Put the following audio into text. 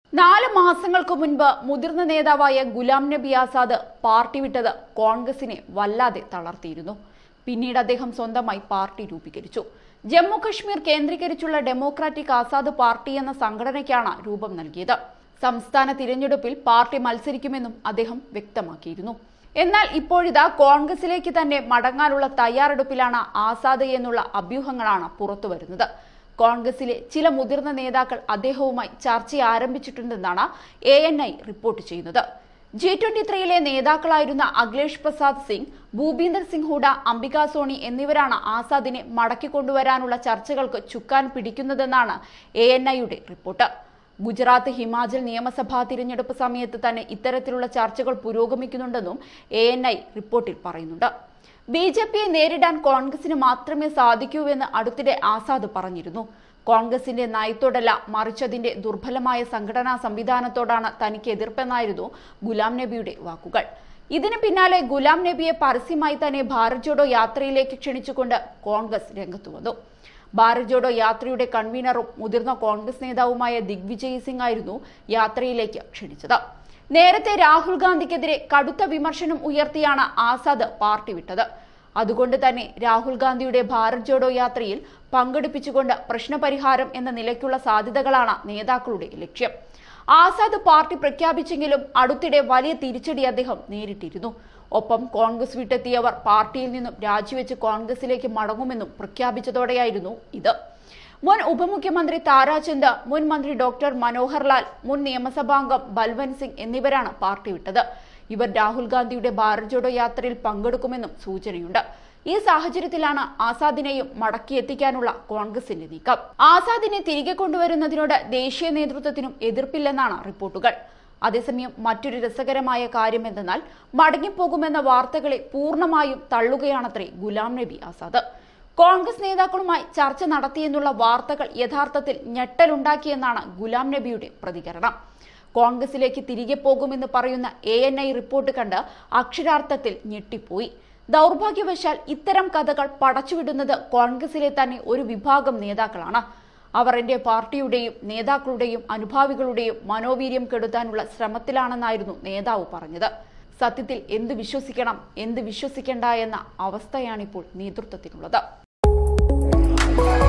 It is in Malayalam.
നാല് മാസങ്ങൾക്ക് മുൻപ് മുതിർന്ന നേതാവായ ഗുലാം നബി ആസാദ് പാർട്ടി വിട്ടത് കോൺഗ്രസിനെ വല്ലാതെ തളർത്തിയിരുന്നു പിന്നീട് അദ്ദേഹം സ്വന്തമായി പാർട്ടി രൂപീകരിച്ചു ജമ്മു കശ്മീർ കേന്ദ്രീകരിച്ചുള്ള ഡെമോക്രാറ്റിക് ആസാദ് പാർട്ടി എന്ന സംഘടനയ്ക്കാണ് രൂപം നൽകിയത് സംസ്ഥാന തിരഞ്ഞെടുപ്പിൽ പാർട്ടി മത്സരിക്കുമെന്നും അദ്ദേഹം വ്യക്തമാക്കിയിരുന്നു എന്നാൽ ഇപ്പോഴിതാ കോൺഗ്രസിലേക്ക് തന്നെ മടങ്ങാനുള്ള തയ്യാറെടുപ്പിലാണ് ആസാദ് എന്നുള്ള അഭ്യൂഹങ്ങളാണ് പുറത്തുവരുന്നത് കോൺഗ്രസിലെ ചില മുതിർന്ന നേതാക്കൾ അദ്ദേഹവുമായി ചർച്ച ആരംഭിച്ചിട്ടുണ്ടെന്നാണ് എ എൻ ഐ റിപ്പോർട്ട് ചെയ്യുന്നത് ജി ട്വന്റി ത്രീയിലെ നേതാക്കളായിരുന്ന അഖിലേഷ് പ്രസാദ് സിംഗ് ഭൂപീന്ദർ സിംഗ് ഹൂഡ അംബിക സോണി എന്നിവരാണ് ആസാദിനെ മടക്കിക്കൊണ്ടുവരാനുള്ള ചർച്ചകൾക്ക് ചുക്കാൻ പിടിക്കുന്നതെന്നാണ് എ എൻ ഐയുടെ റിപ്പോർട്ട് ഗുജറാത്ത് ഹിമാചൽ നിയമസഭാ തിരഞ്ഞെടുപ്പ് സമയത്ത് തന്നെ ഇത്തരത്തിലുള്ള ചർച്ചകൾ പുരോഗമിക്കുന്നുണ്ടെന്നും എ എൻ ഐ റിപ്പോർട്ടിൽ പറയുന്നുണ്ട് ബി ജെ പിയെ നേരിടാൻ കോൺഗ്രസിന് മാത്രമേ സാധിക്കൂവെന്ന് അടുത്തിടെ ആസാദ് പറഞ്ഞിരുന്നു കോൺഗ്രസിന്റെ നയത്തോടല്ല മറിച്ച് അതിന്റെ ദുർബലമായ സംഘടനാ സംവിധാനത്തോടാണ് തനിക്ക് എതിർപ്പെന്നായിരുന്നു ഗുലാം നബിയുടെ വാക്കുകൾ ഇതിന് പിന്നാലെ ഗുലാം നബിയെ പരസ്യമായി തന്നെ ഭാരത് ജോഡോ യാത്രയിലേക്ക് ക്ഷണിച്ചുകൊണ്ട് കോൺഗ്രസ് രംഗത്തു വന്നു ഭാരത് ജോഡോ യാത്രയുടെ കൺവീനറും മുതിർന്ന കോൺഗ്രസ് നേതാവുമായ ദിഗ്വിജയ് സിംഗ് ആയിരുന്നു യാത്രയിലേക്ക് ക്ഷണിച്ചത് നേരത്തെ രാഹുൽ ഗാന്ധിക്കെതിരെ കടുത്ത വിമർശനം ഉയർത്തിയാണ് ആസാദ് പാർട്ടി വിട്ടത് അതുകൊണ്ട് തന്നെ രാഹുൽ ഗാന്ധിയുടെ ഭാരത് ജോഡോ യാത്രയിൽ പങ്കെടുപ്പിച്ചുകൊണ്ട് പ്രശ്നപരിഹാരം എന്ന നിലയ്ക്കുള്ള സാധ്യതകളാണ് നേതാക്കളുടെ ലക്ഷ്യം ആസാദ് പാർട്ടി പ്രഖ്യാപിച്ചെങ്കിലും അടുത്തിടെ വലിയ തിരിച്ചടി അദ്ദേഹം നേരിട്ടിരുന്നു ഒപ്പം കോൺഗ്രസ് വിട്ടെത്തിയവർ പാർട്ടിയിൽ നിന്നും രാജിവെച്ച് കോൺഗ്രസിലേക്ക് മടങ്ങുമെന്നും പ്രഖ്യാപിച്ചതോടെയായിരുന്നു ഇത് മുൻ ഉപമുഖ്യമന്ത്രി താരാചന്ദ് മുൻ മന്ത്രി ഡോക്ടർ മനോഹർ ലാൽ മുൻ നിയമസഭാംഗം ബൽവൻ സിംഗ് എന്നിവരാണ് പാർട്ടി വിട്ടത് ഇവർ രാഹുൽ ഗാന്ധിയുടെ ഭാരത് ജോഡോ യാത്രയിൽ പങ്കെടുക്കുമെന്നും സൂചനയുണ്ട് ഈ സാഹചര്യത്തിലാണ് ആസാദിനെയും മടക്കിയെത്തിക്കാനുള്ള കോൺഗ്രസിന്റെ നീക്കം ആസാദിനെ തിരികെ കൊണ്ടുവരുന്നതിനോട് ദേശീയ നേതൃത്വത്തിനും എതിർപ്പില്ലെന്നാണ് റിപ്പോർട്ടുകൾ അതേസമയം മറ്റൊരു രസകരമായ കാര്യം എന്തെന്നാൽ മടങ്ങിപ്പോകുമെന്ന വാർത്തകളെ പൂർണ്ണമായും തള്ളുകയാണത്രേ ഗുലാം നബി ആസാദ് കോൺഗ്രസ് നേതാക്കളുമായി ചർച്ച നടത്തിയെന്നുള്ള വാർത്തകൾ യഥാർത്ഥത്തിൽ ഞെട്ടലുണ്ടാക്കിയെന്നാണ് ഗുലാം നബിയുടെ പ്രതികരണം കോൺഗ്രസിലേക്ക് തിരികെ പോകുമെന്ന് പറയുന്ന എ എൻ ഐ റിപ്പോർട്ട് കണ്ട് അക്ഷരാർത്ഥത്തിൽ ഞെട്ടിപ്പോയി ദൗർഭാഗ്യവശാൽ ഇത്തരം കഥകൾ പടച്ചുവിടുന്നത് കോൺഗ്രസിലെ തന്നെ ഒരു വിഭാഗം നേതാക്കളാണ് അവർ എന്റെ പാർട്ടിയുടെയും നേതാക്കളുടെയും അനുഭാവികളുടെയും മനോവീര്യം കെടുത്താനുള്ള ശ്രമത്തിലാണെന്നായിരുന്നു നേതാവ് പറഞ്ഞത് സത്യത്തിൽ എന്ത് വിശ്വസിക്കണം എന്ത് വിശ്വസിക്കേണ്ട എന്ന അവസ്ഥയാണിപ്പോൾ നേതൃത്വത്തിനുള്ളത്